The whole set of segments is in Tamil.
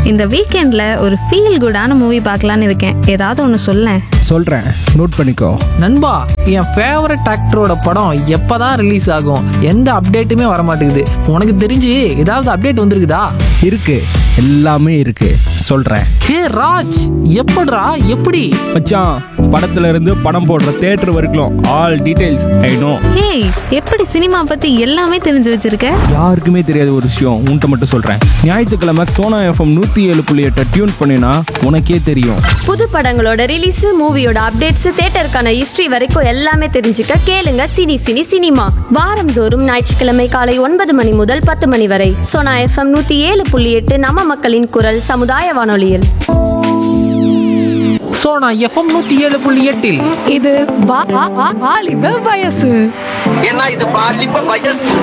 இந்த வீக்கெண்ட்ல ஒரு ஃபீல் குடான மூவி பார்க்கலான்னு இருக்கேன் ஏதாவது ஒன்று சொல்லேன் சொல்கிறேன் நோட் பண்ணிக்கோ நண்பா என் ஃபேவரட் ஆக்டரோட படம் எப்பதான் ரிலீஸ் ஆகும் எந்த அப்டேட்டுமே வர மாட்டேங்குது உனக்கு தெரிஞ்சு ஏதாவது அப்டேட் வந்திருக்குதா இருக்கு எல்லாமே இருக்கு சொல்கிறேன் ஹே ராஜ் எப்படிடா எப்படி மச்சான் படத்துல இருந்து படம் போடுற தேட்டர் வரைக்கும் ஆல் டீடைல்ஸ் ஐ நோ ஏய் எப்படி சினிமா பத்தி எல்லாமே தெரிஞ்சு வச்சிருக்க யாருக்குமே தெரியாத ஒரு விஷயம் உன்கிட்ட மட்டும் சொல்கிறேன் ஞாயிற்றுக்கிழமை சோனா எஃப்எம் நூற்றி ஏழு புள்ளி எட்டை டியூன் பண்ணினா உனக்கே தெரியும் புது படங்களோட ரிலீஸ் மூவியோட அப்டேட்ஸ் தேட்டருக்கான ஹிஸ்டரி வரைக்கும் எல்லாமே தெரிஞ்சுக்க கேளுங்க சினி சினி சினிமா வாரந்தோறும் ஞாயிற்றுக்கிழமை காலை ஒன்பது மணி முதல் பத்து மணி வரை சோனா எஃப்எம் நூத்தி ஏழு புள்ளி எட்டு நம்ம மக்களின் குரல் சமுதாய வானொலியில் ஸோ நான் எஃப்எம் நூற்றி ஏழு புள்ளி எட்டில் இது வா- வா- வா- வாலிப வயசு ஏன்னா இது பாலிப்ப வயசு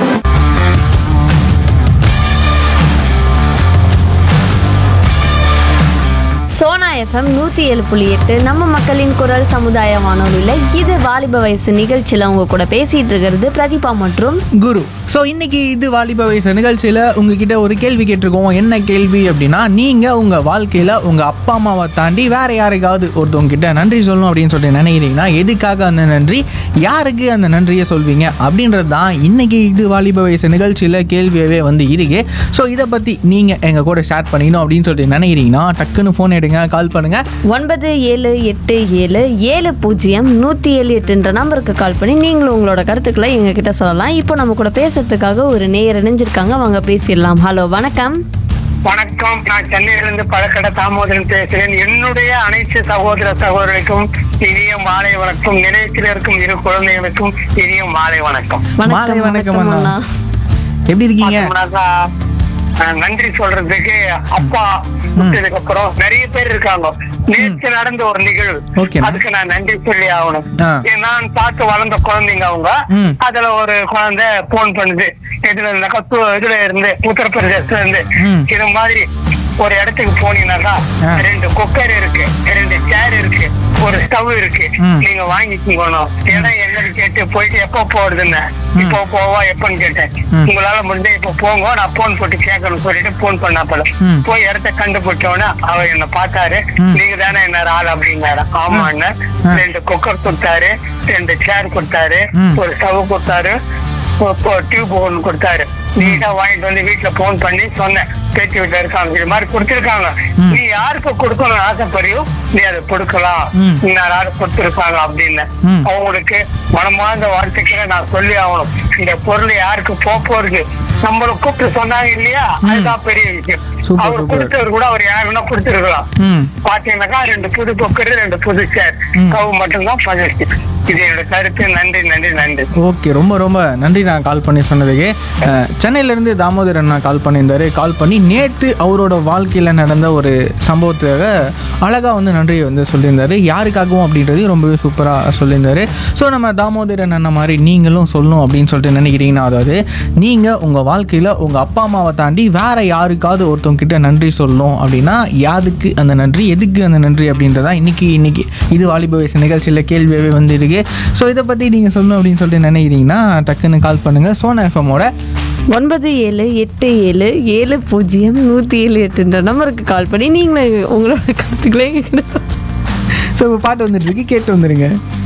சோனா எஃப்எம் நூத்தி ஏழு புள்ளி எட்டு நம்ம மக்களின் குரல் சமுதாய வானொலியில இது வாலிப வயசு நிகழ்ச்சியில உங்க கூட பேசிட்டு இருக்கிறது பிரதீபா மற்றும் குரு ஸோ இன்னைக்கு இது வாலிப வயசு நிகழ்ச்சியில் உங்ககிட்ட ஒரு கேள்வி கேட்டிருக்கோம் என்ன கேள்வி அப்படின்னா நீங்கள் உங்கள் வாழ்க்கையில் உங்கள் அப்பா அம்மாவை தாண்டி வேற யாருக்காவது ஒருத்தவங்க கிட்ட நன்றி சொல்லணும் அப்படின்னு சொல்லி நினைக்கிறீங்கன்னா எதுக்காக அந்த நன்றி யாருக்கு அந்த நன்றியை சொல்வீங்க அப்படின்றது தான் இன்னைக்கு இது வாலிப வயசு நிகழ்ச்சியில் கேள்வியாகவே வந்து இருக்கு ஸோ இதை பற்றி நீங்கள் எங்கள் கூட ஷேர் பண்ணிக்கணும் அப்படின்னு சொல்லிட்டு நினைக்கிறீங்கன்னா டக்குன்னு ஃபோன் எடுங்க கால் பண்ணுங்கள் ஒன்பது ஏழு எட்டு ஏழு ஏழு பூஜ்ஜியம் நூற்றி ஏழு எட்டுன்ற நம்பருக்கு கால் பண்ணி நீங்களும் உங்களோட கருத்துக்களை எங்ககிட்ட சொல்லலாம் இப்போ நம்ம கூட பேசுறதுக்காக ஒரு நேயர் இணைஞ்சிருக்காங்க வாங்க பேசிடலாம் ஹலோ வணக்கம் வணக்கம் நான் சென்னையிலிருந்து பழக்கடை தாமோதரன் பேசுகிறேன் என்னுடைய அனைத்து சகோதர சகோதரிக்கும் இனிய மாலை வணக்கம் நிலையத்தில் இருக்கும் இரு குழந்தைகளுக்கும் இனிய மாலை வணக்கம் மாலை வணக்கம் அண்ணா. அண்ணா எப்படி இருக்கீங்க பார்த்தோம்னாக்கா, அஹ், நன்றி சொல்றதுக்கு அப்பா விட்டதுக்கு அப்புறம் நிறைய பேர் இருக்காங்க நேற்று நடந்த ஒரு நிகழ்வு ஓகேண்ணா. அதுக்கு நான் நன்றி சொல்லி ஆகணும் ஆ. ஏன் நான் பார்த்து வளர்ந்த குழந்தைங்க அவங்க ம். அதுல ஒரு குழந்தை போன் பண்ணுது எதுல இருந்தாக்கா து- இதுல இருந்து உத்தரப்பிரதேசத்துல இருந்து ம். இது மாதிரி ஒரு இடத்துக்கு போனீங்கன்னாக்கா ஆ. ரெண்டு குக்கர் இருக்கு ரெண்டு சேர் இருக்கு ஒரு ஸ்டவ் இருக்கு ம். நீங்க வாங்கிக்கோங்கணும் இடம் எங்கன்னு கேட்டு போயிட்டு எப்போ போறதுன்னு இப்போ போவா எப்பன்னு கேட்டேன் ம். உங்களால முடிஞ்ச இப்ப போங்க நான் போன் போட்டு கேட்கணும் சொல்லிட்டு போன் பண்ணாப்பல ம். போய் இடத்த கண்டுபிடிச்சோன்னே அவர் என்ன பார்த்தாரு ம். நீங்க தானே என்ன ஆள் அப்படின்னாரு ஆமான்னு ஆ. ரெண்டு குக்கர் கொடுத்தாரு ரெண்டு சேர் கொடுத்தாரு ம். ஒரு ஸ்டவ் கொடுத்தாரு டியூப் ஒன்று கொடுத்தாரு நீட்டா வாங்கிட்டு வந்து வீட்டுல போன் பண்ணி சொன்னேன் பேச்சு வீட்டுல இருக்காங்க இது மாதிரி கொடுத்துருக்காங்க ம். நீ யாருக்கு கொடுக்கணும்னு ஆசைப்படுறியோ நீ அதை கொடுக்கலாம் ம். இன்னும் யாரும் கொடுத்துருக்காங்க அப்படின்னு ம். அவங்களுக்கு மனமார்ந்த வாழ்த்துக்களை நான் சொல்லி ஆகணும் இந்த பொருள் யாருக்கு போக போறது நம்மள கூப்பிட்டு சொன்னாங்க இல்லையா அதுதான் பெரிய விஷயம் சூப்பர், அவர் சூப்பர். கொடுத்தவர் கூட அவர் யாருன்னா கொடுத்துருக்கலாம் ம் பாத்தீங்கன்னாக்கா ரெண்டு புது குக்கர் ரெண்டு புது சேர் ம். கவு மட்டும்தான் பழசு இது என்னோட கருத்து நன்றி நன்றி நன்றி ஓகே ரொம்ப ரொம்ப நன்றி நான் கால் பண்ணி சொன்னதுக்கு அஹ், சென்னையிலேருந்து தாமோதர் அண்ணா கால் பண்ணியிருந்தாரு கால் பண்ணி நேற்று அவரோட வாழ்க்கையில் நடந்த ஒரு சம்பவத்துக்காக அழகாக வந்து நன்றியை வந்து சொல்லியிருந்தாரு யாருக்காகவும் அப்படின்றது ரொம்பவே சூப்பராக சொல்லியிருந்தாரு ஸோ நம்ம தாமோதரன் அண்ணா மாதிரி நீங்களும் சொல்லணும் அப்படின்னு சொல்லிட்டு நினைக்கிறீங்கன்னா அதாவது நீங்கள் உங்கள் வாழ்க்கையில் உங்கள் அப்பா அம்மாவை தாண்டி வேற யாருக்காவது ஒருத்தவங்க கிட்ட நன்றி சொல்லணும் அப்படின்னா யாருக்கு அந்த நன்றி எதுக்கு அந்த நன்றி அப்படின்றதா இன்னைக்கு இன்னைக்கு இது வாலிப வயசு நிகழ்ச்சியில் கேள்வியாகவே வந்து இருக்கு ஸோ இதை பற்றி நீங்கள் சொல்லணும் அப்படின்னு சொல்லிட்டு நினைக்கிறீங்கன்னா டக்குன்னு கால் பண்ணுங்கள் சோனா எஃப்எம்மோட ஒன்பது ஏழு எட்டு ஏழு ஏழு பூஜ்ஜியம் நூற்றி ஏழு எட்டுன்ற நம்பருக்கு கால் பண்ணி நீங்களும் உங்களோட கருத்துக்களை எங்ககிட்ட சொல்லலாம். ஸோ இப்போ பாட்டு வந்துட்டு இருக்கு கேட்டு வந்துருங்க